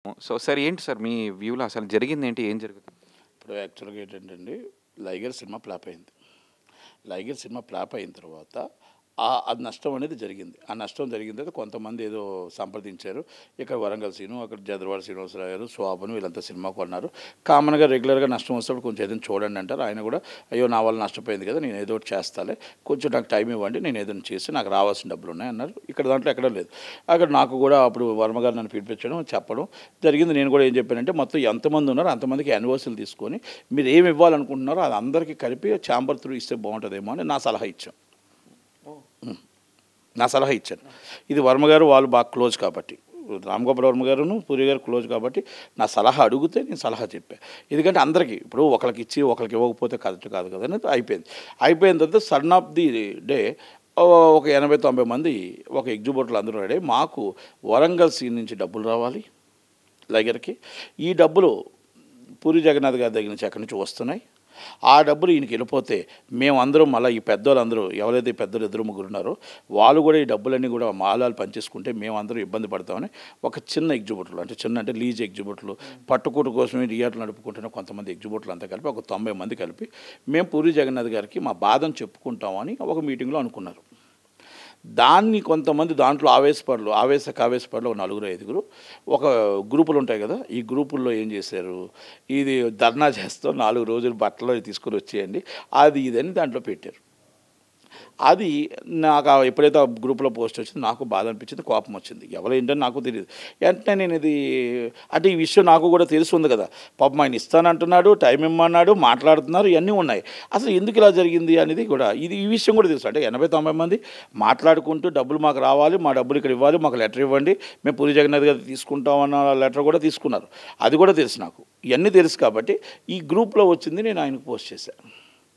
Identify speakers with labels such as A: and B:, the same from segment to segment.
A: So sir ఏంటి sir మీ వ్యూలో అసలు జరిగింది ఏంటి ఏం జరుగుతుంది
B: ఇప్పుడు యాక్చువల్గా ఏంటంటే లైగర్ సినిమా ఫ్లాప్ అయింది లైగర్ సినిమా ఫ్లాప్ అయిన తర్వాత ఆ అది నష్టం అనేది జరిగింది ఆ నష్టం జరిగిన తర్వాత కొంతమంది ఏదో సంప్రదించారు ఇక్కడ వరంగల్ సీను అక్కడ జదరవాడ శ్రీనివాసరావు గారు శోభను వీళ్ళంతా సినిమా కొన్నారు కామన్గా రెగ్యులర్గా నష్టం వస్తాడు కొంచెం ఏదైనా చూడండి అంటారు ఆయన కూడా అయ్యో నా వల్ల నష్టపోయింది కదా నేను ఏదో ఒకటి చేస్తాలే కొంచెం నాకు టైం ఇవ్వండి నేను ఏదైనా చేసి నాకు రావాల్సిన డబ్బులు ఉన్నాయి అన్నారు ఇక్కడ దాంట్లో ఎక్కడ లేదు అక్కడ నాకు కూడా అప్పుడు వర్మ గారు నన్ను పిలిపించడం చెప్పడం జరిగింది నేను కూడా ఏం చెప్పానంటే మొత్తం ఎంతమంది ఉన్నారో అంతమందికి యానివర్సరీలు తీసుకొని మీరు ఏమి ఇవ్వాలనుకుంటున్నారో అది అందరికీ కలిపి ఛాంబర్ త్రూ ఇస్తే బాగుంటుందేమో అని నా సలహా ఇచ్చాం నా సలహా ఇచ్చాను ఇది వర్మ గారు వాళ్ళు బాగా క్లోజ్ కాబట్టి రామ్ గోపాల్ వర్మ గారును పూరి గారు క్లోజ్ కాబట్టి నా సలహా అడిగితే నేను సలహా చెప్పాను ఎందుకంటే అందరికీ ఇప్పుడు ఒకరికి ఇచ్చి ఒకరికి ఇవ్వకపోతే కరెక్ట్ కాదు కదా అనేది అయిపోయింది అయిపోయిన తర్వాత సడన్ ఆఫ్ ది డే ఒక ఎనభై తొంభై మంది ఒక ఎగ్జిబిటర్లు అందరూ రెడీ మాకు వరంగల్ సీన్ నుంచి డబ్బులు రావాలి లగర్కి ఈ డబ్బులు పూరి జగన్నాథ్ గారి దగ్గర నుంచి అక్కడి నుంచి వస్తున్నాయి ఆ డబ్బులు ఈయనకి వెళ్ళిపోతే మేమందరం మళ్ళీ ఈ పెద్దోళ్ళు అందరూ ఎవరైతే ఈ పెద్దలు ఇద్దరు ముగ్గురు ఉన్నారో వాళ్ళు కూడా ఈ డబ్బులన్నీ కూడా మాలాలు పంచేసుకుంటే మేమందరం ఇబ్బంది పడతామని ఒక చిన్న ఎగ్జిబిటర్లు అంటే చిన్న అంటే లీజ్ ఎగ్జిబిటర్లు పట్టుకూట కోసమే థియేటర్లు నడుపుకుంటున్న కొంతమంది ఎగ్జిబిటర్లు అంతా కలిపి ఒక తొంభై మంది కలిపి మేము పూరి జగన్నాథ్ గారికి మా బాధను చెప్పుకుంటామని ఒక మీటింగ్లో అనుకున్నారు దాన్ని కొంతమంది దాంట్లో ఆవేశపడలు ఆవేశ కావేశపడలు ఒక నలుగురు ఐదుగురు ఒక గ్రూపులు ఉంటాయి కదా ఈ గ్రూపుల్లో ఏం చేశారు ఇది ధర్నా చేస్తూ నాలుగు రోజులు బట్టలు తీసుకొని వచ్చేయండి అది ఇదని దాంట్లో పెట్టారు అది నాకు ఆ ఎప్పుడైతే ఆ గ్రూప్లో పోస్ట్ వచ్చింది నాకు బాధ అనిపించింది కోపం వచ్చింది ఎవరు ఏంటని నాకు తెలియదు వెంటనే నేను ఇది అంటే ఈ విషయం నాకు కూడా తెలిసి ఉంది కదా పాపం ఆయన ఇస్తానంటున్నాడు టైం ఇమ్మన్నాడు మాట్లాడుతున్నారు ఇవన్నీ ఉన్నాయి అసలు ఎందుకు ఇలా జరిగింది అనేది కూడా ఇది ఈ విషయం కూడా తెలుసు అంటే ఎనభై తొంభై మంది మాట్లాడుకుంటూ డబ్బులు మాకు రావాలి మా డబ్బులు ఇక్కడ ఇవ్వాలి మాకు లెటర్ ఇవ్వండి మేము పూరి జగన్నాథ్ గారు తీసుకుంటామన్న లెటర్ కూడా తీసుకున్నారు అది కూడా తెలుసు నాకు ఇవన్నీ తెలుసు కాబట్టి ఈ గ్రూప్లో వచ్చింది నేను ఆయనకు పోస్ట్ చేశాను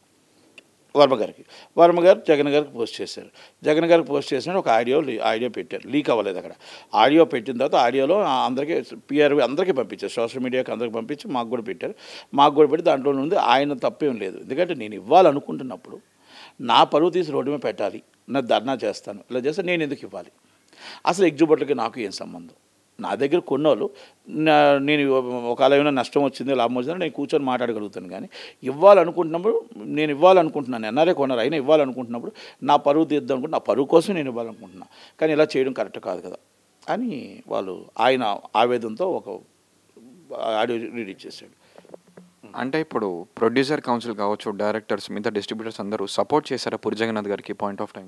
B: వర్మ గారికి వర్మ గారు జగన్ గారికి పోస్ట్ చేశారు జగన్ గారికి పోస్ట్ చేసిన ఒక ఆడియో ఆడియో పెట్టారు లీక్ అవ్వలేదు అక్కడ ఆడియో పెట్టిన తర్వాత ఆడియోలో అందరికీ పిఆర్ అందరికీ పంపించారు సోషల్ మీడియాకి అందరికి పంపించి మాకు కూడా పెట్టారు మాకు కూడా పెట్టి దాంట్లో ఉంది ఆయన తప్పేం లేదు ఎందుకంటే నేను ఇవ్వాలనుకుంటున్నప్పుడు నా పరువు తీసి రోడ్డు మీద పెట్టాలి నా ధర్నా చేస్తాను ఇలా చేస్తే నేను ఎందుకు ఇవ్వాలి అసలు ఎగ్జిబిటర్కి నాకు ఏం సంబంధం నా దగ్గర కొన్నోళ్ళు నా నేను ఒకవేళ ఏమైనా నష్టం వచ్చింది లాభం వచ్చిందో నేను కూర్చొని మాట్లాడగలుగుతాను కానీ ఇవ్వాలనుకుంటున్నప్పుడు నేను ఇవ్వాలనుకుంటున్నాను ఎన్ఆర్ఏ కొన్నారు అయినా ఇవ్వాలనుకుంటున్నప్పుడు నా పరువు తీద్దాం అనుకుంటే నా పరువు కోసం నేను ఇవ్వాలనుకుంటున్నా కానీ ఇలా చేయడం కరెక్ట్ కాదు కదా అని వాళ్ళు ఆయన ఆవేదనతో ఒక ఆడియో రిలీజ్ చేశాడు
A: అంటే ఇప్పుడు ప్రొడ్యూసర్ కౌన్సిల్ కావచ్చు డైరెక్టర్స్ మిగతా డిస్ట్రిబ్యూటర్స్ అందరూ సపోర్ట్ చేశారా పూరి జగన్నాథ్ గారికి పాయింట్ ఆఫ్ టైం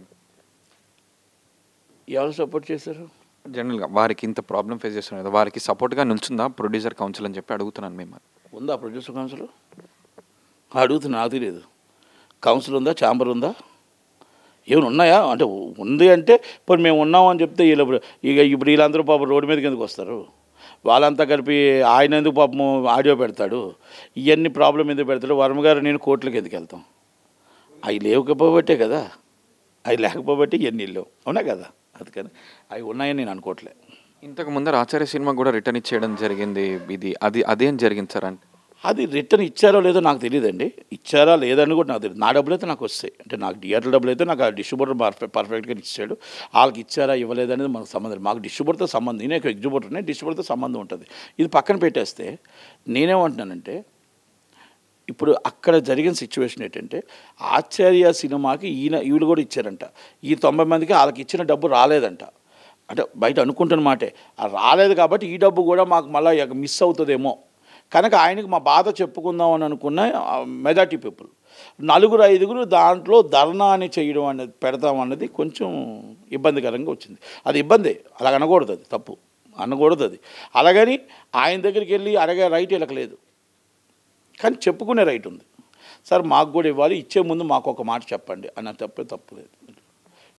B: ఎవరు సపోర్ట్ చేశారు
A: జనరల్గా వారికి ఇంత ప్రాబ్లం ఫేస్ చేస్తున్నారు కదా వారికి సపోర్ట్గా నిల్చుందా ప్రొడ్యూసర్ కౌన్సిల్ అని చెప్పి అడుగుతున్నాను మేము
B: ఉందా ప్రొడ్యూసర్ కౌన్సిల్ అడుగుతున్నా నాకు తెలియదు కౌన్సిల్ ఉందా ఛాంబర్ ఉందా ఏమైనా ఉన్నాయా అంటే ఉంది అంటే ఇప్పుడు మేము ఉన్నామని చెప్తే వీళ్ళు ఇప్పుడు- ఇక ఇప్పుడు వీళ్ళందరూ పాపం రోడ్డు మీదకి ఎందుకు వస్తారు వాళ్ళంతా కలిపి ఆయన ఎందుకు పాపం ఆడియో పెడతాడు ఇవన్నీ ప్రాబ్లం ఎందుకు పెడతాడు వర్మ గారు నేను కోర్టులకు ఎందుకు వెళ్తాం అవి లేకపోబట్టే కదా అవి లేకపోబట్టి ఇవన్నీ లేవు అవునా కదా అందుకని అవి ఉన్నాయని నేను అనుకోవట్లే
A: ఇంతకు ముందర ఆచార్య సినిమా కూడా రిటర్న్ ఇచ్చేయడం జరిగింది ఇది అది అదేం జరిగింది సార్ అంటే
B: అది రిటర్న్ ఇచ్చారో లేదో నాకు తెలియదండి ఇచ్చారా లేదని కూడా నాకు తెలియదు నా డబ్బులు అయితే నాకు వస్తాయి అంటే నాకు థియేటర్ డబ్బులు అయితే నాకు ఆ డిస్ట్రిబ్యూటర్ పర్ఫెక్ట్ పర్ఫెక్ట్గా ఇచ్చాడు వాళ్ళకి ఇచ్చారా ఇవ్వలేదనేది మనకు సంబంధం లేదు. మాకు డిస్ట్రిబ్యూటర్తో సంబంధం నేను ఒక ఎగ్జిబ్యూటర్నే డిస్ట్రిబ్యూటర్తో సంబంధం ఉంటుంది ఇది పక్కన పెట్టేస్తే నేనేమంటున్నానంటే ఇప్పుడు అక్కడ జరిగిన సిచ్యువేషన్ ఏంటంటే ఆచార్య సినిమాకి ఈయన వీళ్ళు కూడా ఇచ్చారంట ఈ తొంభై మందికి వాళ్ళకి ఇచ్చిన డబ్బు రాలేదంట అంటే బయట అనుకుంటున్న మాటే ఆ రాలేదు కాబట్టి ఈ డబ్బు కూడా మాకు మళ్ళీ మిస్ అవుతుందేమో కనుక ఆయనకి మా బాధ చెప్పుకుందాం అని అనుకున్న మెజార్టీ పీపుల్ నలుగురు ఐదుగురు దాంట్లో ధర్నా అని చేయడం అనేది పెడతాం అన్నది కొంచెం ఇబ్బందికరంగా వచ్చింది అది ఇబ్బంది అలా అనకూడదు అది తప్పు అనకూడదు అది అలాగని ఆయన దగ్గరికి వెళ్ళి అడగే రైట్ వీళ్ళకి లేదు కానీ చెప్పుకునే రైట్ ఉంది సార్ మాకు కూడా ఇవ్వాలి ఇచ్చే ముందు మాకు ఒక మాట చెప్పండి అని తప్పే తప్పు లేదు